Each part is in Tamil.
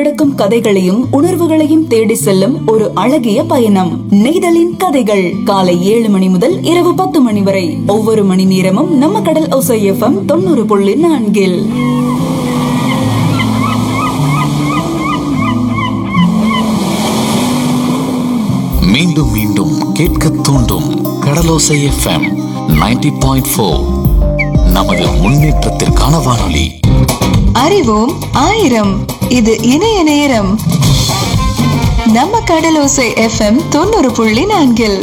உள்ளடக்கும் கதைகளையும் உணர்வுகளையும் தேடி செல்லும் ஒரு அழகிய பயணம் நெய்தலின் கதைகள் காலை ஏழு மணி முதல் இரவு பத்து மணி வரை ஒவ்வொரு மணி நேரமும் நம்ம கடல் ஒசை எஃப்எம் தொண்ணூறு புள்ளி நான்கில் மீண்டும் மீண்டும் கேட்க தூண்டும் கடலோசை எஃப்எம் 90.4 பாயிண்ட் ஃபோர் நமது முன்னேற்றத்திற்கான வானொலி அறிவோம் ஆயிரம் இது இணைய நேரம் நம்ம கடலோசை எஃப்எம் தொண்ணூறு புள்ளி நான்கில்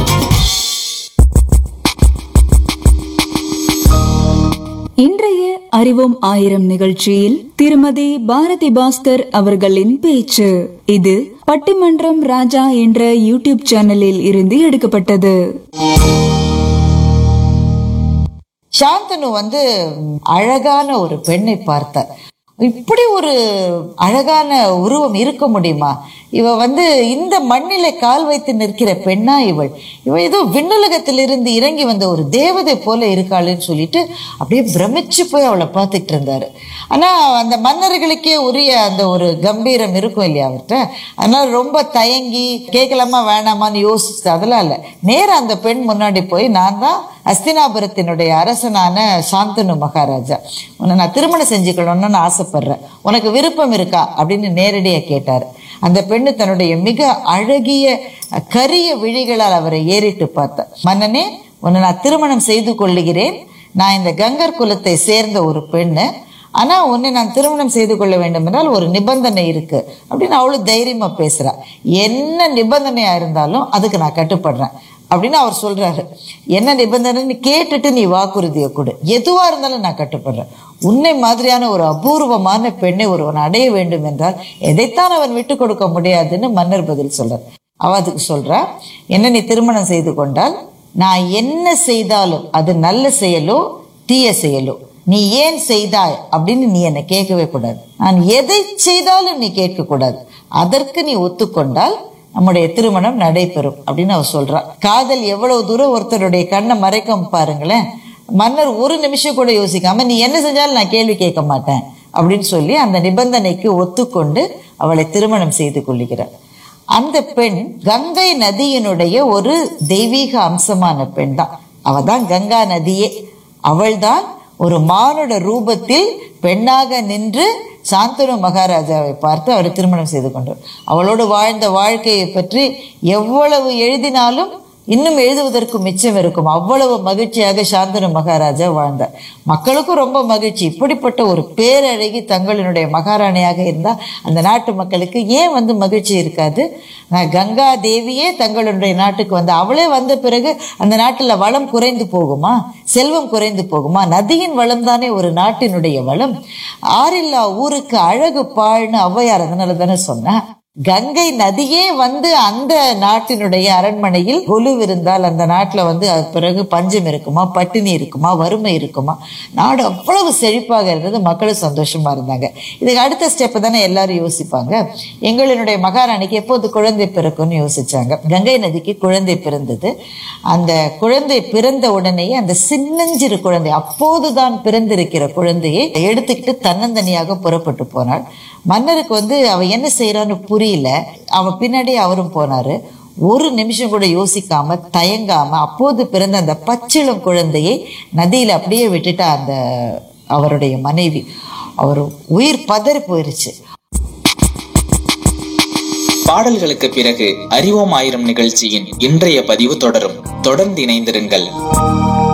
இன்றைய அறிவோம் ஆயிரம் நிகழ்ச்சியில் திருமதி பாரதி பாஸ்கர் அவர்களின் பேச்சு இது பட்டிமன்றம் ராஜா என்ற யூடியூப் சேனலில் இருந்து எடுக்கப்பட்டது சாந்தனு வந்து அழகான ஒரு பெண்ணை பார்த்தார் இப்படி ஒரு அழகான உருவம் இருக்க முடியுமா இவ வந்து இந்த மண்ணில கால் வைத்து நிற்கிற பெண்ணா இவள் இவ ஏதோ விண்ணுலகத்திலிருந்து இறங்கி வந்த ஒரு தேவதை போல இருக்காளுன்னு சொல்லிட்டு அப்படியே பிரமிச்சு போய் அவளை பார்த்துட்டு இருந்தாரு ஆனா அந்த மன்னர்களுக்கே உரிய அந்த ஒரு கம்பீரம் இருக்கும் இல்லையா அவர்கிட்ட அதனால ரொம்ப தயங்கி கேட்கலாமா வேணாமான்னு யோசிச்சு அதெல்லாம் இல்லை நேரா அந்த பெண் முன்னாடி போய் நான் தான் அஸ்தினாபுரத்தினுடைய அரசனான சாந்தனு மகாராஜா உன்னை நான் திருமணம் செஞ்சுக்கணும்னு நான் ஆசைப்படுறேன் உனக்கு விருப்பம் இருக்கா அப்படின்னு நேரடியாக கேட்டார் அந்த பெண்ணு தன்னுடைய மிக அழகிய கரிய விழிகளால் அவரை ஏறிட்டு பார்த்தார் மன்னனே உன்னை நான் திருமணம் செய்து கொள்ளுகிறேன் நான் இந்த கங்கர் குலத்தை சேர்ந்த ஒரு பெண்ணு ஆனா உன்னை நான் திருமணம் செய்து கொள்ள வேண்டும் என்றால் ஒரு நிபந்தனை இருக்கு அப்படின்னு அவளும் தைரியமா பேசுறா என்ன நிபந்தனையா இருந்தாலும் அதுக்கு நான் கட்டுப்படுறேன் அப்படின்னு அவர் சொல்றாரு என்ன நிபந்தனைன்னு கேட்டுட்டு நீ வாக்குறுதியை கொடு எதுவா இருந்தாலும் நான் கட்டுப்படுறேன் உன்னை மாதிரியான ஒரு அபூர்வமான பெண்ணை ஒருவன் அடைய வேண்டும் என்றால் எதைத்தான் அவன் விட்டு கொடுக்க முடியாதுன்னு மன்னர் பதில் சொல்றார் அவ அதுக்கு சொல்றா என்ன நீ திருமணம் செய்து கொண்டால் நான் என்ன செய்தாலும் அது நல்ல செயலோ தீய செயலோ நீ ஏன் செய்தாய் அப்படின்னு நீ என்னை கேட்கவே கூடாது நான் எதை செய்தாலும் நீ கேட்க கூடாது அதற்கு நீ ஒத்துக்கொண்டால் நம்முடைய திருமணம் நடைபெறும் அப்படின்னு அவர் சொல்றா காதல் எவ்வளவு தூரம் ஒருத்தருடைய கண்ணை மறைக்கும் பாருங்களேன் மன்னர் ஒரு நிமிஷம் கூட யோசிக்காம நீ என்ன செஞ்சாலும் நான் கேள்வி கேட்க மாட்டேன் அப்படின்னு சொல்லி அந்த நிபந்தனைக்கு ஒத்துக்கொண்டு அவளை திருமணம் செய்து கொள்ளுகிறார் அந்த பெண் கங்கை நதியினுடைய ஒரு தெய்வீக அம்சமான பெண் தான் அவ தான் கங்கா நதியே அவள்தான் ஒரு மானுட ரூபத்தில் பெண்ணாக நின்று சாந்தனு மகாராஜாவை பார்த்து அவரை திருமணம் செய்து கொண்டார் அவளோடு வாழ்ந்த வாழ்க்கையை பற்றி எவ்வளவு எழுதினாலும் இன்னும் எழுதுவதற்கு மிச்சம் இருக்கும் அவ்வளவு மகிழ்ச்சியாக சாந்தனு மகாராஜா வாழ்ந்தார் மக்களுக்கும் ரொம்ப மகிழ்ச்சி இப்படிப்பட்ட ஒரு பேரழகி தங்களினுடைய மகாராணியாக இருந்தால் அந்த நாட்டு மக்களுக்கு ஏன் வந்து மகிழ்ச்சி இருக்காது நான் கங்கா தேவியே தங்களுடைய நாட்டுக்கு வந்து அவளே வந்த பிறகு அந்த நாட்டில் வளம் குறைந்து போகுமா செல்வம் குறைந்து போகுமா நதியின் வளம் தானே ஒரு நாட்டினுடைய வளம் ஆறில்லா ஊருக்கு அழகு பாழ்னு ஔவையார் அதனால தானே சொன்னா கங்கை நதியே வந்து அந்த நாட்டினுடைய அரண்மனையில் கொலுவிருந்தால் அந்த நாட்டில் வந்து அது பிறகு பஞ்சம் இருக்குமா பட்டினி இருக்குமா வறுமை இருக்குமா நாடு அவ்வளவு செழிப்பாக இருந்தது மக்களும் சந்தோஷமா இருந்தாங்க இதுக்கு அடுத்த ஸ்டெப் தானே எல்லாரும் யோசிப்பாங்க எங்களுடைய மகாராணிக்கு எப்போது குழந்தை பிறக்கும்னு யோசிச்சாங்க கங்கை நதிக்கு குழந்தை பிறந்தது அந்த குழந்தை பிறந்த உடனேயே அந்த சின்னஞ்சிறு குழந்தை அப்போதுதான் பிறந்திருக்கிற குழந்தையை எடுத்துக்கிட்டு தன்னந்தனியாக புறப்பட்டு போனாள் மன்னருக்கு வந்து அவ என்ன செய்யறான்னு புரியல அவ பின்னாடி அவரும் போனாரு ஒரு நிமிஷம் கூட யோசிக்காம தயங்காம அப்போது பிறந்த அந்த பச்சிளம் குழந்தையை நதியில அப்படியே விட்டுட்டா அந்த அவருடைய மனைவி அவர் உயிர் பதறி போயிருச்சு பாடல்களுக்கு பிறகு அறிவோம் ஆயிரம் நிகழ்ச்சியின் இன்றைய பதிவு தொடரும் தொடர்ந்து இணைந்திருங்கள்